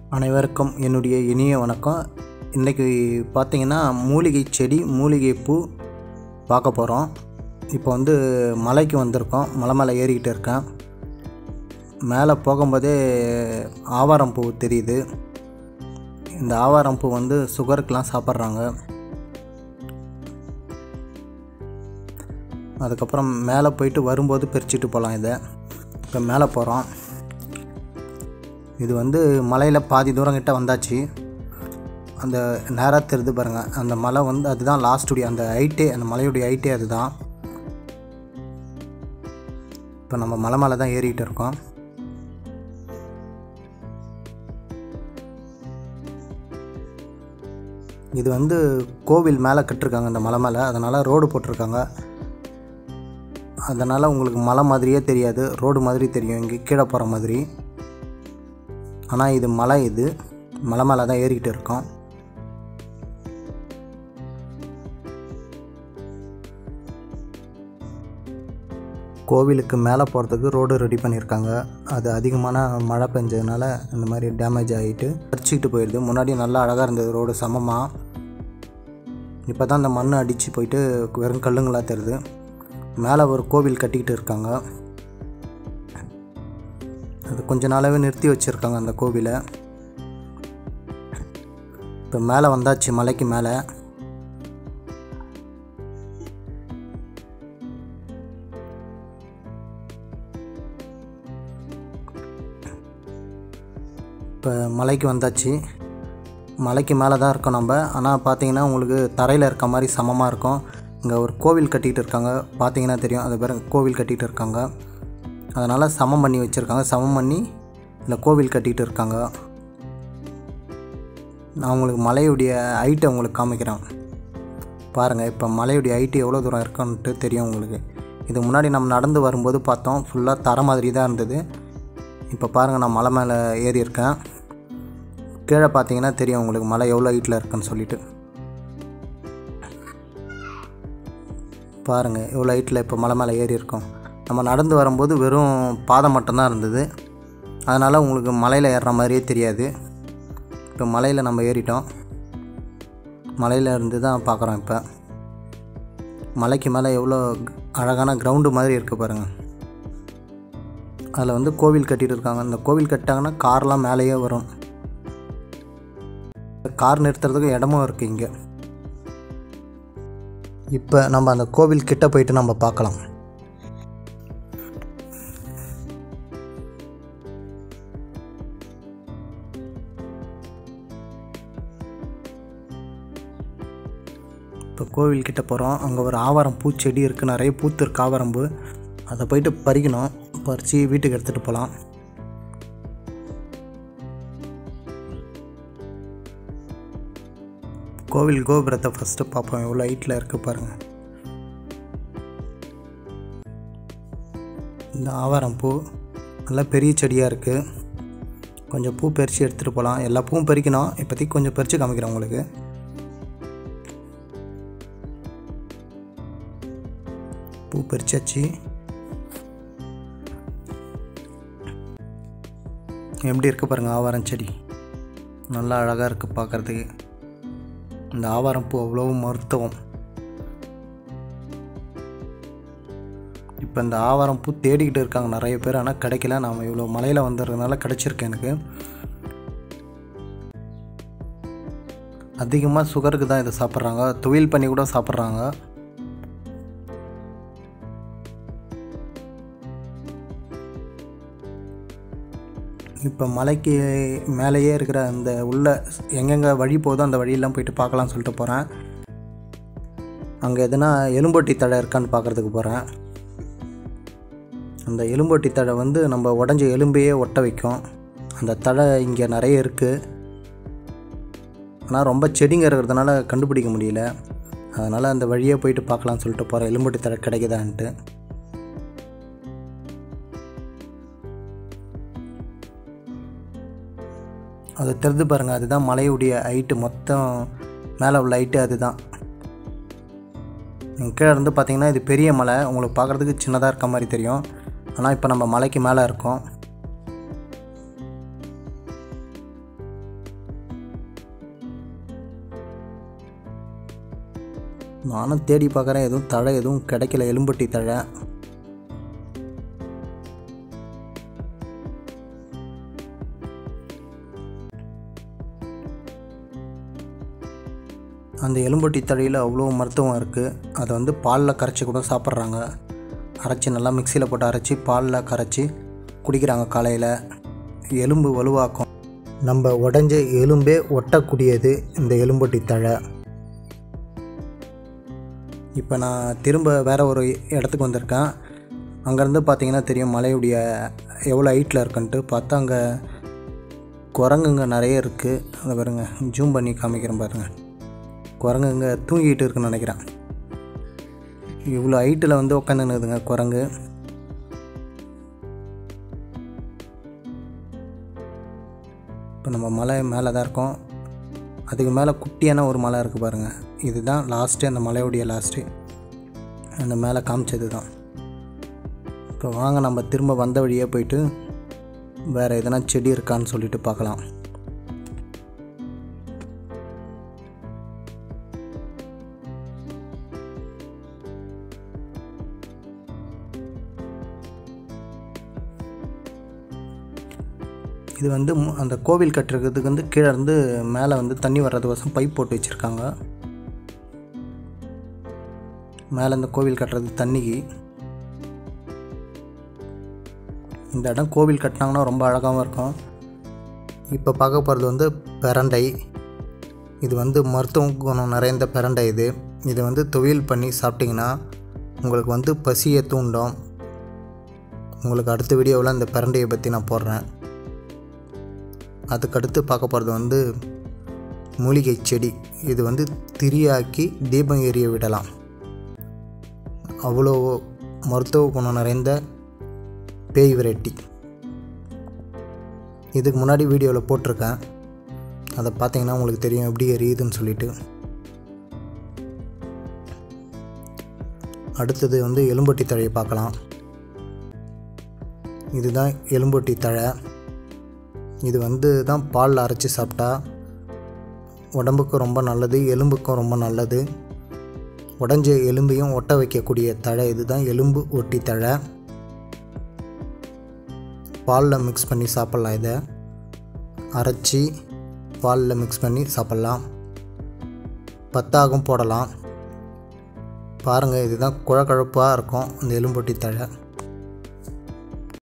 அனைவருக்கும் என்னுடைய இனிய வணக்கம் இன்றைக்கி பார்த்தீங்கன்னா மூலிகை செடி மூலிகை பூ பார்க்க போகிறோம் இப்போ வந்து மலைக்கு வந்திருக்கோம் மலை மேலே ஏறிக்கிட்டு இருக்கேன் மேலே போகும்போதே ஆவாரம் பூ தெரியுது இந்த ஆவாரம் பூ வந்து சுகருக்கெலாம் சாப்பிட்றாங்க அதுக்கப்புறம் மேலே போயிட்டு வரும்போது பிரிச்சுட்டு போகலாம் இதை இப்போ மேலே போகிறோம் இது வந்து மலையில் பாதி தூரம் கிட்ட வந்தாச்சு அந்த நேராக தெரிது பாருங்கள் அந்த மலை வந்து அதுதான் லாஸ்ட்டுடைய அந்த ஹைட்டே அந்த மலையுடைய ஹைட்டே அதுதான் இப்போ நம்ம மலை மேலே தான் ஏறிக்கிட்டு இருக்கோம் இது வந்து கோவில் மேலே கட்டிருக்காங்க இந்த மலை மேலே அதனால் ரோடு போட்டிருக்காங்க அதனால் உங்களுக்கு மலை மாதிரியே தெரியாது ரோடு மாதிரி தெரியும் இங்கே கீழே போகிற மாதிரி ஆனால் இது மலை இது மலை மேலே தான் ஏறிக்கிட்டு இருக்கோம் கோவிலுக்கு மேலே போகிறதுக்கு ரோடு ரெடி பண்ணியிருக்காங்க அது அதிகமான மழை பெஞ்சதுனால இந்த மாதிரி டேமேஜ் ஆகிட்டு அடிச்சுக்கிட்டு போயிடுது முன்னாடி நல்லா அழகாக இருந்தது ரோடு சமமாக இப்போ தான் அந்த மண் அடித்து போயிட்டு வெறும் கல்லுங்களாக தெரியுது மேலே ஒரு கோவில் கட்டிக்கிட்டு இருக்காங்க அது கொஞ்ச நாளாகவே நிறுத்தி வச்சுருக்காங்க அந்த கோவிலை இப்போ மேலே வந்தாச்சு மலைக்கு மேலே இப்போ மலைக்கு வந்தாச்சு மலைக்கு மேலே தான் இருக்கோம் நம்ம ஆனால் பார்த்தீங்கன்னா உங்களுக்கு தரையில் இருக்க மாதிரி சமமாக இருக்கும் இங்கே ஒரு கோவில் கட்டிகிட்டு இருக்காங்க பார்த்தீங்கன்னா தெரியும் அது பேர் கோவில் கட்டிகிட்டு இருக்காங்க அதனால் சமம் பண்ணி வச்சுருக்காங்க சமம் பண்ணி இந்த கோவில் கட்டிகிட்டு இருக்காங்க நான் உங்களுக்கு மலையுடைய ஹைட்டை உங்களுக்கு காமிக்கிறேன் பாருங்கள் இப்போ மலையுடைய ஹைட்டு எவ்வளோ தூரம் இருக்குன்ட்டு தெரியும் உங்களுக்கு இது முன்னாடி நம்ம நடந்து வரும்போது பார்த்தோம் ஃபுல்லாக தர மாதிரி தான் இருந்தது இப்போ பாருங்கள் நான் மலை மேலே ஏறி இருக்கேன் கீழே பார்த்தீங்கன்னா தெரியும் உங்களுக்கு மலை எவ்வளோ ஹைட்டில் இருக்குன்னு சொல்லிட்டு பாருங்கள் எவ்வளோ ஹைட்டில் இப்போ மலை மேலே ஏறி இருக்கோம் நம்ம நடந்து வரும்போது வெறும் பாதை மட்டும்தான் இருந்தது அதனால் உங்களுக்கு மலையில் ஏறுற மாதிரியே தெரியாது இப்போ மலையில் நம்ம ஏறிட்டோம் மலையில் இருந்து தான் பார்க்குறோம் இப்போ மலைக்கு மேலே எவ்வளோ அழகான கிரவுண்டு மாதிரி இருக்குது பாருங்கள் அதில் வந்து கோவில் கட்டிகிட்டு இருக்காங்க இந்த கோவில் கட்டாங்கன்னா கார்லாம் மேலேயே வரும் கார் நிறுத்துறதுக்கு இடமும் இருக்குது இங்கே இப்போ நம்ம அந்த கோவில் கிட்ட போயிட்டு நம்ம பார்க்கலாம் இப்போ கோவில் கிட்ட போகிறோம் அங்கே ஒரு ஆவாரம் பூச்செடி இருக்குது நிறைய பூத்து இருக்கு ஆவாரம்பு அதை போயிட்டு பறிக்கணும் பறித்து வீட்டுக்கு எடுத்துகிட்டு போகலாம் கோவில் கோபுரத்தை ஃபஸ்ட்டு பார்ப்போம் எவ்வளோ ஹைட்டில் இருக்குது பாருங்கள் இந்த ஆவாரம் பூ நல்லா பெரிய செடியாக இருக்குது கொஞ்சம் பூ பறித்து எடுத்துகிட்டு போகலாம் எல்லா பூவும் பறிக்கணும் இப்போதைக்கு கொஞ்சம் பறித்து காமிக்கிறேன் உங்களுக்கு பூ பறிச்சாச்சு எப்படி இருக்குது பாருங்கள் ஆவாரம் செடி நல்லா அழகாக இருக்குது பார்க்குறதுக்கு இந்த ஆவாரம் பூ அவ்வளோ மருத்துவம் இப்போ இந்த ஆவாரம் பூ தேடிக்கிட்டு இருக்காங்க நிறைய பேர் ஆனால் கிடைக்கல நாம் இவ்வளோ மலையில் வந்துடுறதுனால கிடச்சிருக்கு எனக்கு அதிகமாக சுகருக்கு தான் இதை சாப்பிட்றாங்க துவையல் பண்ணி கூட சாப்பிட்றாங்க இப்போ மலைக்கு மேலேயே இருக்கிற அந்த உள்ள எங்கெங்கே வழி போதோ அந்த வழியெல்லாம் போயிட்டு பார்க்கலாம்னு சொல்லிட்டு போகிறேன் அங்கே எதுனா எலும்பொட்டி தழை இருக்கான்னு பார்க்குறதுக்கு போகிறேன் அந்த எலும்பொட்டி தழை வந்து நம்ம உடஞ்ச எலும்பையே ஒட்ட வைக்கும் அந்த தழை இங்கே நிறைய இருக்குது ஆனால் ரொம்ப செடிங்க இருக்கிறதுனால கண்டுபிடிக்க முடியல அதனால் அந்த வழியே போயிட்டு பார்க்கலாம்னு சொல்லிட்டு போகிறேன் எலும்பொட்டி தழை கிடைக்குதான்ட்டு அது தெரிந்து பாருங்கள் அதுதான் மலையுடைய ஹைட்டு மொத்தம் மேலே உள்ள ஹைட்டு அதுதான் நீங்கள் கீழே இருந்து பார்த்தீங்கன்னா இது பெரிய மலை உங்களுக்கு பார்க்குறதுக்கு சின்னதாக இருக்க மாதிரி தெரியும் ஆனால் இப்போ நம்ம மலைக்கு மேலே இருக்கோம் நானும் தேடி பார்க்குறேன் எதுவும் தழை எதுவும் கிடைக்கல எலும்பட்டி தழை அந்த எலும்பட்டி தழையில் அவ்வளோ மருத்துவம் இருக்குது அதை வந்து பாலில் கரைச்சி கூட சாப்பிட்றாங்க அரைச்சி நல்லா மிக்சியில் போட்டு அரைச்சி பாலில் கரைச்சி குடிக்கிறாங்க காலையில் எலும்பு வலுவாக்கும் நம்ம உடஞ்ச எலும்பே ஒட்டக்கூடியது இந்த எலும்பட்டி தழை இப்போ நான் திரும்ப வேறு ஒரு இடத்துக்கு வந்திருக்கேன் அங்கேருந்து பார்த்தீங்கன்னா தெரியும் மலையுடைய எவ்வளோ ஹைட்டில் இருக்குன்ட்டு பார்த்தா அங்கே குரங்குங்க நிறைய இருக்குது அதை பாருங்க ஜூம் பண்ணி காமிக்கிறேன் பாருங்கள் குரங்குங்க தூங்கிட்டு இருக்குன்னு நினைக்கிறேன் இவ்வளோ ஹைட்டில் வந்து உட்காந்துன்னுதுங்க குரங்கு இப்போ நம்ம மலை மேலே தான் இருக்கோம் அதுக்கு மேலே குட்டியான ஒரு மலை இருக்குது பாருங்கள் இதுதான் லாஸ்ட்டு அந்த மலையுடைய லாஸ்ட்டு அந்த மேலே காமிச்சது தான் இப்போ வாங்க நம்ம திரும்ப வந்த வழியே போயிட்டு வேறு எதனா செடி இருக்கான்னு சொல்லிட்டு பார்க்கலாம் இது வந்து மு- அந்த கோவில் கட்டுறதுக்கு வந்து கீழே இருந்து மேலே வந்து தண்ணி வர்றதுக்கோசம் பைப் போட்டு வச்சுருக்காங்க மேலே இந்த கோவில் கட்டுறது தண்ணிக்கு இந்த இடம் கோவில் கட்டினாங்கன்னா ரொம்ப அழகாகவும் இருக்கும் இப்போ பார்க்க போகிறது வந்து பிரண்டை இது வந்து மருத்துவ குணம் நிறைந்த பிரண்டை இது இது வந்து துவையல் பண்ணி சாப்பிட்டிங்கன்னா உங்களுக்கு வந்து பசியை தூண்டும் உங்களுக்கு அடுத்த வீடியோவில் இந்த பிரண்டையை பற்றி நான் போடுறேன் அதுக்கடுத்து பார்க்க போகிறது வந்து மூலிகை செடி இது வந்து திரியாக்கி தீபம் எரிய விடலாம் அவ்வளோ மருத்துவ குணம் நிறைந்த பேய் வெரைட்டி இதுக்கு முன்னாடி வீடியோவில் போட்டிருக்கேன் அதை பார்த்தீங்கன்னா உங்களுக்கு தெரியும் எப்படி எரியுதுன்னு சொல்லிட்டு அடுத்தது வந்து எலும்பட்டி தழையை பார்க்கலாம் இதுதான் எலும்பட்டி தழை இது வந்து தான் பாலில் அரைச்சி சாப்பிட்டா உடம்புக்கும் ரொம்ப நல்லது எலும்புக்கும் ரொம்ப நல்லது உடஞ்ச எலும்பையும் ஒட்ட வைக்கக்கூடிய தழை இதுதான் எலும்பு ஒட்டி தழை பாலில் மிக்ஸ் பண்ணி சாப்பிட்லாம் இதை அரைச்சி பாலில் மிக்ஸ் பண்ணி சாப்பிட்லாம் பத்தாகும் போடலாம் பாருங்கள் இதுதான் குழக்கழப்பாக இருக்கும் இந்த எலும்பொட்டி தழை